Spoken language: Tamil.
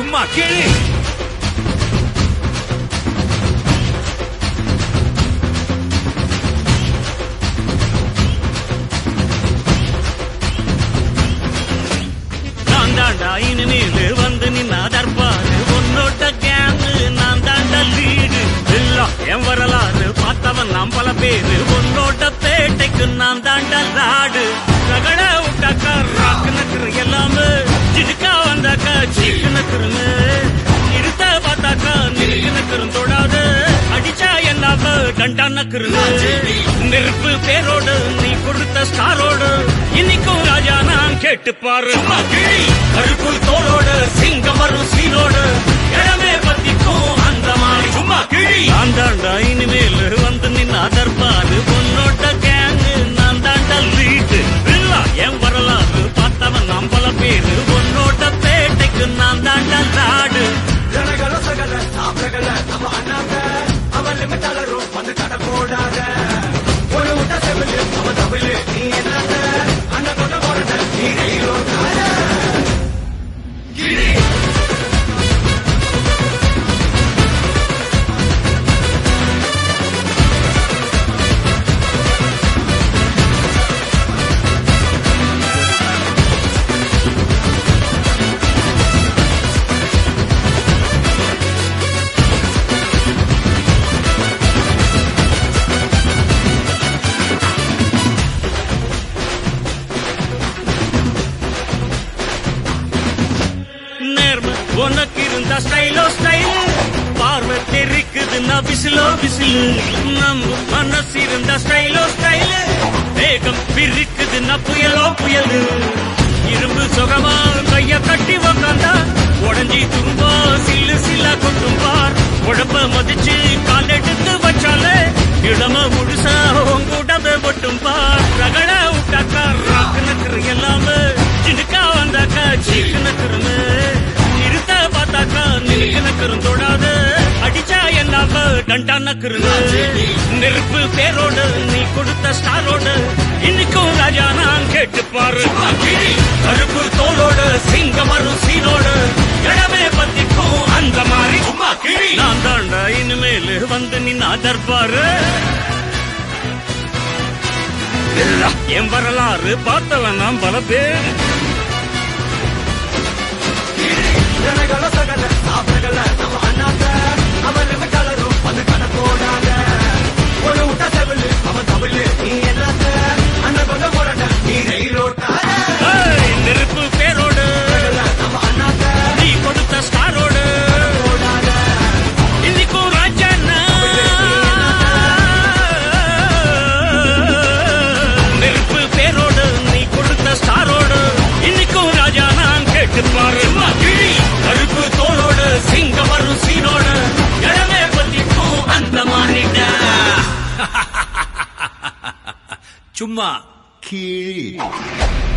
சும்மா கிழி நான் தாண்டா இனிமேல் வந்து நின்னா தற்பாரு உன்னோட்ட கேங்கு நான் தாண்டா லீடு எல்லாம் என் வரலாறு பார்த்தவன் நாம் பல பேரு உன்னோட்ட பேட்டைக்கு நான் தாண்டா லாடு ரகட விட்டாக்கா ராக்கு நக்குரு எல்லாமே சிடுக்கா வந்தாக்கா சீக்கு நக்குருங்க நிறுத்த பார்த்தாக்கா நிறுக்கு நக்குரும் தொடாது அடிச்சா என்னாம கண்டா நக்குருங்க நெருப்பு பேரோடு நீ கொடுத்த ஸ்டாரோடு இன்னைக்கும் ராஜா நான் கேட்டு பாரு கருப்புள் தோளோடு சிங்கம் வரும் சீனோடு இடமே பத்திக்கும் அந்த மாதிரி சும்மா கிழி நான் தாண்டா இனிமேல் வந்து நின்னா தற்பாரு உன்னோட்ட கேங்கு நான் தாண்டா லீட்டு இல்ல என் வரலாறு பார்த்தவன் நாம் பல பேரு உன்னோட்ட பேட்டைக்கு நான் தாண்டா நாடு ಜನಗಳ ಸಗಲ ಸಾಪ್ರಗಳ ನಮ್ಮ ಅಣ್ಣಾಗ ಅವಲ್ಲಿ ಮೆಟ್ಟಲರು ಒಂದು ಕಡ போடாத ஒரு விட்ட செவிலு அவ தவிலு நீ என்னத்த அண்ண கொண்ட போறத நீ கையிலோ நேர்ம உனக்கு இருந்த ஸ்டைலோ ஸ்டைல் பார்வை தெரிக்குதுன்னா விசிலோ விசிலு நம்ம மனசு இருந்த ஸ்டைலோ ஸ்டைல் வேகம் பிரிக்குதுன்னா புயலோ புயலு இரும்பு சுகமா கைய கட்டி உக்காந்தா உடஞ்சி துரும்பா சில்லு சில்லா கொட்டும் பார் உடம்ப மதிச்சு கால் எடுத்து வச்சாலே இடம முழுசா உங்கூடத மட்டும் பார் ரகட விட்டாக்கா ராக்கு நக்கரு எல்லாமே சிடுக்கா வந்தாக்கா சீக்கு நக்கருமே நிறுத்த பார்த்தாக்கா நிறுக்கு நக்கரும் தொடாது அடிச்சா என்னாம டண்டா நக்கருங்க நெருப்பு பேரோடு நீ கொடுத்த ஸ்டாரோடு இன்னைக்கும் ராஜா நான் கேட்டு பாரு கருப்பு தோளோடு சிங்கம் வரும் சீனோடு இடமே பத்திக்கும் அந்த மாதிரி சும்மா கிழி நான் தாண்டா இனிமேல் வந்து நின்னா தர்பாரு என் வரலாறு பார்த்தவன் நான் பல பேர் ಜನಗಳ ಸಗಲ ಸಾಪ್ರಗಳ ನಮ್ಮ ಅಣ್ಣಾಗ ಅವಲ್ಲಿ ಮೆಟ್ಟಲರು ಒಂದು ಕಡ போடாத ஒரு விட்ட செவிலு அவ தவிலு நீ என்னத்த அண்ண கொண்ட போறத நீ கையிலோட்டாத ஏய், நெருப்பு பேரோடு நம்ம அண்ணாக நீ கொடுத்த ஸ்டாரோடு போடாத இன்னைக்கும் ராஜா நெருப்பு பேரோடு நீ கொடுத்த ஸ்டாரோடு இன்னைக்கும் ராஜா நான் கேட்டு பாரு கிழி கருப்பு தோளோடு சிங்கம் வரும் சீனோடு இடமே பத்திக்கும் அந்த மாறிட்ட சும்மா கீழ்